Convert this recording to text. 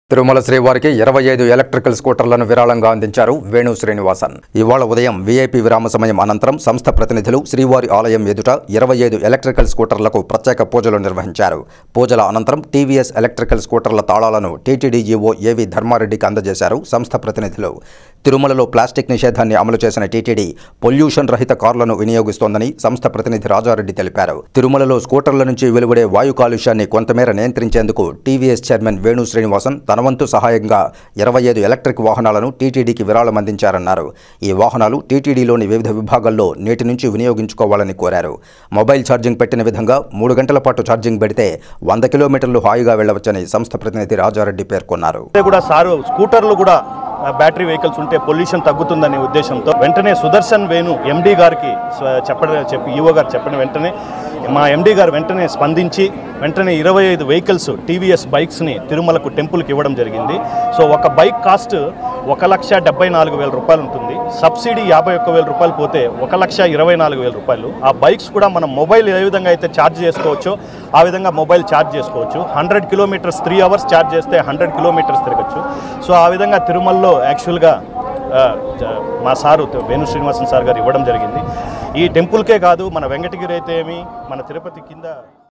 తిరుమల శ్రీవారికి ఇరవై ఐదు ఎలక్ట్రికల్ స్కూటర్లను విరాళంగా అందించారు వేణు శ్రీనివాసన్ ఇవాళ ఉదయం వీఐపీ విరామ సమయం అనంతరం సంస్థ ప్రతినిధులు శ్రీవారి ఆలయం ఎదుట ఇరవై ఐదు ఎలక్ట్రికల్ స్కూటర్లకు ప్రత్యేక పూజలు నిర్వహించారు పూజల అనంతరం టీవీఎస్ ఎలక్ట్రికల్ స్కూటర్ల తాళాలను టీటీడీ ఈవో ఏవి ధర్మారెడ్డికి అందజేశారు సంస్థ ప్రతినిధులు తిరుమలలో ప్లాస్టిక్ నిషేధాన్ని అమలు చేసిన టీటీడీ పొల్యూషన్ రహిత కార్లను వినియోగిస్తోందని సంస్థ ప్రతినిధి రాజారెడ్డి తెలిపారు తిరుమలలో స్కూటర్ల నుంచి వెలువడే వాయు కాలుష్యాన్ని కొంతమేర నియంత్రించేందుకు టీవీఎస్ చైర్మన్ వేణు శ్రీనివాసన్ తన వంతు సహాయంగా ఇరవై ఐదు ఎలక్ట్రిక్ వాహనాలను టీటీడీకి విరాళం అందించారన్నారు ఈ వాహనాలు టీటీడీలోని వివిధ విభాగాల్లో నేటి నుంచి వినియోగించుకోవాలని కోరారు మొబైల్ ఛార్జింగ్ పెట్టిన విధంగా మూడు గంటల పాటు ఛార్జింగ్ పెడితే వంద కిలోమీటర్లు హాయిగా వెళ్లవచ్చని సంస్థ ప్రతినిధి రాజారెడ్డి పేర్కొన్నారు అయితే కూడా సారు స్కూటర్లు కూడా ఆ, బ్యాటరీ వెహికల్స్ ఉంటే పొల్యూషన్ తగ్గుతుందనే ఉద్దేశంతో వెంటనే సుదర్శన్ వేణు ఎండీ గారికి స్వ- చెప్పడం చెప్పి ఈవో గారు చెప్పిన వెంటనే మా ఎండీ గారు వెంటనే స్పందించి వెంటనే ఇరవై ఐదు వెహికల్స్ టీవీఎస్ బైక్స్ని తిరుమలకు టెంపుల్కి ఇవ్వడం జరిగింది సో ఒక బైక్ కాస్ట్ ఒక లక్ష డెబ్బై నాలుగు వేల రూపాయలు ఉంటుంది సబ్సిడీ యాభై ఒక్క వేల రూపాయలు పోతే ఒక లక్ష ఇరవై నాలుగు వేల రూపాయలు ఆ బైక్స్ కూడా మనం మొబైల్ ఏ విధంగా అయితే ఛార్జ్ చేసుకోవచ్చో ఆ విధంగా మొబైల్ ఛార్జ్ చేసుకోవచ్చు hundred kilometres three hours charge చేస్తే హండ్రెడ్ కిలోమీటర్స్ తిరగచ్చు సో ఆ విధంగా తిరుమలలో యాక్చువల్గా ఆ, జ- మా సారు వేణు శ్రీనివాసన్ సార్ గారు ఇవ్వడం జరిగింది ఈ టెంపుల్కే కాదు మన వెంకటగిరి అయితే ఏమి మన తిరుపతి కింద